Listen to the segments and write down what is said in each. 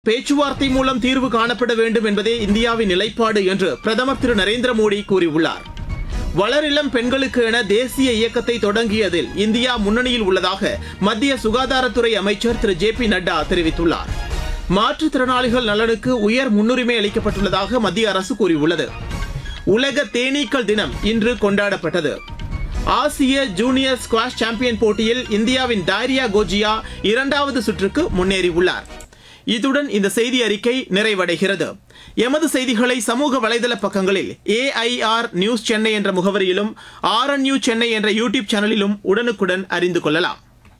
பேச்சுவார்த்தை மூலம் தீர்வு காணப்பட வேண்டும் என்பதே இந்தியாவின் நிலைப்பாடு என்று பிரதமர் திரு நரேந்திர மோடி கூறியுள்ளார் வளரிளம் பெண்களுக்கு என தேசிய இயக்கத்தை தொடங்கியதில் இந்தியா முன்னணியில் உள்ளதாக மத்திய சுகாதாரத்துறை அமைச்சர் திரு ஜே பி நட்டா தெரிவித்துள்ளார் மாற்றுத்திறனாளிகள் நலனுக்கு உயர் முன்னுரிமை அளிக்கப்பட்டுள்ளதாக மத்திய அரசு கூறியுள்ளது உலக தேனீக்கள் தினம் இன்று கொண்டாடப்பட்டது ஆசிய ஜூனியர் ஸ்குவாஷ் சாம்பியன் போட்டியில் இந்தியாவின் டைரியா கோஜியா இரண்டாவது சுற்றுக்கு முன்னேறியுள்ளார் இத்துடன் இந்த செய்தி அறிக்கை நிறைவடைகிறது எமது செய்திகளை சமூக வலைதள பக்கங்களில் ஏஐஆர் நியூஸ் சென்னை என்ற முகவரியிலும் ஆர்என்யூ சென்னை என்ற யூடியூப் சேனலிலும் உடனுக்குடன் அறிந்து கொள்ளலாம்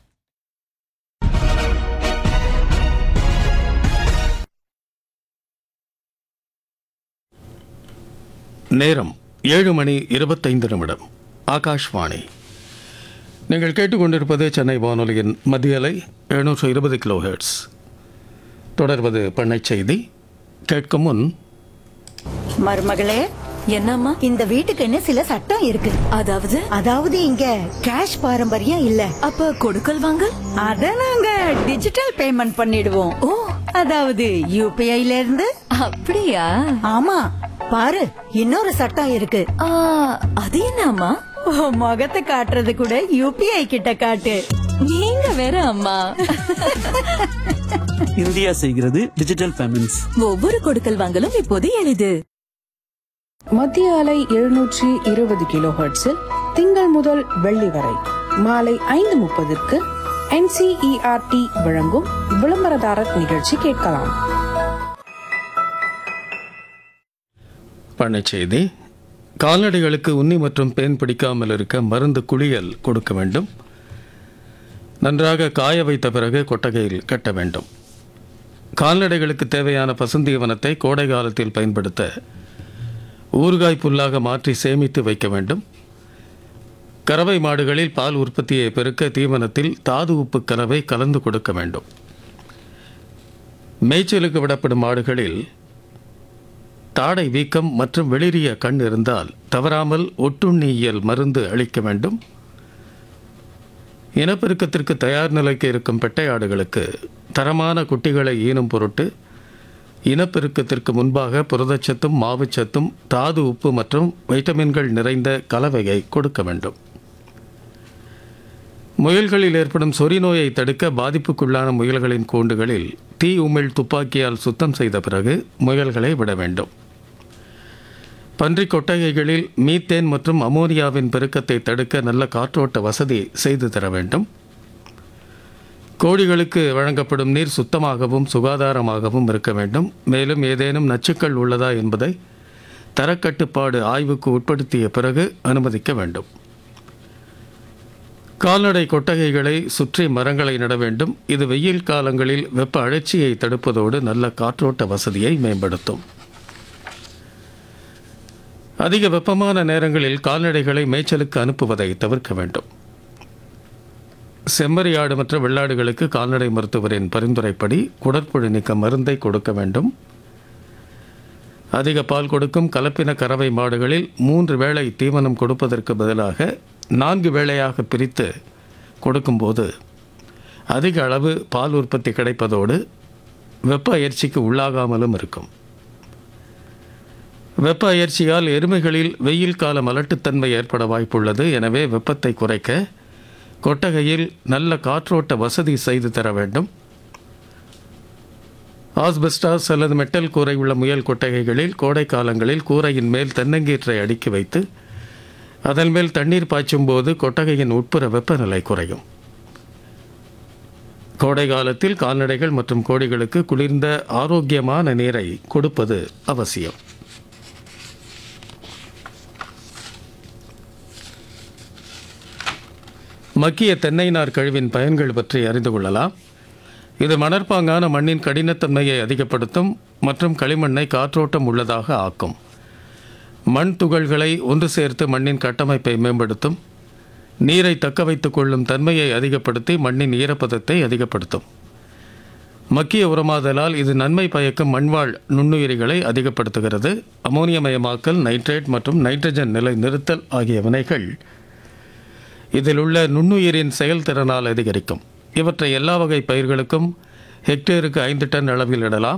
நேரம் ஏழு மணி இருபத்தைந்து நிமிடம் ஆகாஷ்வாணி நீங்கள் கேட்டுக்கொண்டிருப்பது சென்னை வானொலியின் மத்திய அலை எழுநூற்று இருபது கிலோ ஹெர்ட்ஸ் தொடர்வது பண்ணைச் செய்தி கேட்கும் முன் மருமகளே என்னம்மா இந்த வீட்டுக்குன்னு சில சட்டம் இருக்கு அதாவது அதாவது இங்க கேஷ் பாரம்பரியம் இல்ல அப்ப கொடுக்கல் வாங்கல் அத நாங்க டிஜிட்டல் பேமெண்ட் பண்ணிடுவோம் ஓ அதாவது யூபிஐல இருந்து அப்படியா ஆமா பாரு இன்னொரு சட்டம் இருக்கு ஆ, அது என்னம்மா உன் முகத்தை காட்டுறது கூட யூபிஐ கிட்ட காட்டு நீங்க வேற அம்மா இந்தியா செய்கிறது டிஜிட்டல் பேமெண்ட்ஸ் ஒவ்வொரு கொடுக்கல் வாங்கலும் இப்போது எளிது மத்திய அலை எழுநூற்றி இருபது கிலோ ஹெர்ட்ஸில் திங்கள் முதல் வெள்ளி வரை மாலை ஐந்து முப்பதிற்கு என்சிஇஆர்டி வழங்கும் விளம்பரதாரர் நிகழ்ச்சி கேட்கலாம் பண்ணைச் செய்தி கால்நடைகளுக்கு உண்ணி மற்றும் பேன் பிடிக்காமல் இருக்க மருந்து குளியல் கொடுக்க வேண்டும் நன்றாக காய வைத்த பிறகு கொட்டகையில் கட்ட வேண்டும் கால்நடைகளுக்கு தேவையான பசுந்தீவனத்தை கோடை காலத்தில் பயன்படுத்த ஊறுகாய் புல்லாக மாற்றி சேமித்து வைக்க வேண்டும் கறவை மாடுகளில் பால் உற்பத்தியை பெருக்க தீவனத்தில் தாது உப்பு கலவை கலந்து கொடுக்க வேண்டும் மேய்ச்சலுக்கு விடப்படும் மாடுகளில் தாடை வீக்கம் மற்றும் வெளிரிய கண் இருந்தால் தவறாமல் ஒட்டுண்ணியியல் மருந்து அளிக்க வேண்டும் இனப்பெருக்கத்திற்கு தயார் நிலைக்கு இருக்கும் பெட்டை ஆடுகளுக்கு தரமான குட்டிகளை ஈனும் பொருட்டு இனப்பெருக்கத்திற்கு முன்பாக புரதச்சத்தும் மாவுச்சத்தும் தாது உப்பு மற்றும் வைட்டமின்கள் நிறைந்த கலவையை கொடுக்க வேண்டும் முயல்களில் ஏற்படும் சொறி நோயை தடுக்க பாதிப்புக்குள்ளான முயல்களின் கூண்டுகளில் தீ உமிழ் துப்பாக்கியால் சுத்தம் செய்த பிறகு முயல்களை விட வேண்டும் பன்றிக் கொட்டகைகளில் மீத்தேன் மற்றும் அமோனியாவின் பெருக்கத்தை தடுக்க நல்ல காற்றோட்ட வசதி செய்து தர வேண்டும் கோழிகளுக்கு வழங்கப்படும் நீர் சுத்தமாகவும் சுகாதாரமாகவும் இருக்க வேண்டும் மேலும் ஏதேனும் நச்சுக்கள் உள்ளதா என்பதை தரக்கட்டுப்பாடு ஆய்வுக்கு உட்படுத்திய பிறகு அனுமதிக்க வேண்டும் கால்நடை கொட்டகைகளை சுற்றி மரங்களை நட வேண்டும் இது வெயில் காலங்களில் வெப்ப அழற்சியை தடுப்பதோடு நல்ல காற்றோட்ட வசதியை மேம்படுத்தும் அதிக வெப்பமான நேரங்களில் கால்நடைகளை மேய்ச்சலுக்கு அனுப்புவதை தவிர்க்க வேண்டும் செம்மறியாடு மற்ற வெள்ளாடுகளுக்கு கால்நடை மருத்துவரின் பரிந்துரைப்படி குடற்புழு நீக்க மருந்தை கொடுக்க வேண்டும் அதிக பால் கொடுக்கும் கலப்பின கறவை மாடுகளில் மூன்று வேளை தீவனம் கொடுப்பதற்கு பதிலாக நான்கு வேளையாக பிரித்து கொடுக்கும்போது அதிக அளவு பால் உற்பத்தி கிடைப்பதோடு வெப்ப அயற்சிக்கு உள்ளாகாமலும் இருக்கும் வெப்ப அயற்சியால் எருமைகளில் வெயில் கால மலட்டுத்தன்மை ஏற்பட வாய்ப்புள்ளது எனவே வெப்பத்தை குறைக்க கொட்டகையில் நல்ல காற்றோட்ட வசதி செய்து தர வேண்டும் ஆஸ்பெஸ்டாஸ் அல்லது மெட்டல் கூரை உள்ள முயல் கொட்டகைகளில் கோடை காலங்களில் கூரையின் மேல் தென்னங்கீற்றை அடுக்கி வைத்து அதன் மேல் தண்ணீர் பாய்ச்சும் போது கொட்டகையின் உட்புற வெப்பநிலை குறையும் கோடை காலத்தில் கால்நடைகள் மற்றும் கோழிகளுக்கு குளிர்ந்த ஆரோக்கியமான நீரை கொடுப்பது அவசியம் மக்கிய தென்னை நார் கழிவின் பயன்கள் பற்றி அறிந்து கொள்ளலாம் இது மணற்பாங்கான மண்ணின் கடினத்தன்மையை அதிகப்படுத்தும் மற்றும் களிமண்ணை காற்றோட்டம் உள்ளதாக ஆக்கும் மண் துகள்களை ஒன்று சேர்த்து மண்ணின் கட்டமைப்பை மேம்படுத்தும் நீரை தக்க வைத்துக் கொள்ளும் தன்மையை அதிகப்படுத்தி மண்ணின் ஈரப்பதத்தை அதிகப்படுத்தும் மக்கிய உரமாதலால் இது நன்மை பயக்கும் மண்வாழ் நுண்ணுயிரிகளை அதிகப்படுத்துகிறது அமோனியமயமாக்கல் நைட்ரேட் மற்றும் நைட்ரஜன் நிலை நிறுத்தல் ஆகிய வினைகள் இதில் உள்ள நுண்ணுயிரின் செயல்திறனால் அதிகரிக்கும் இவற்றை எல்லா வகை பயிர்களுக்கும் ஹெக்டேருக்கு ஐந்து டன் அளவில் இடலாம்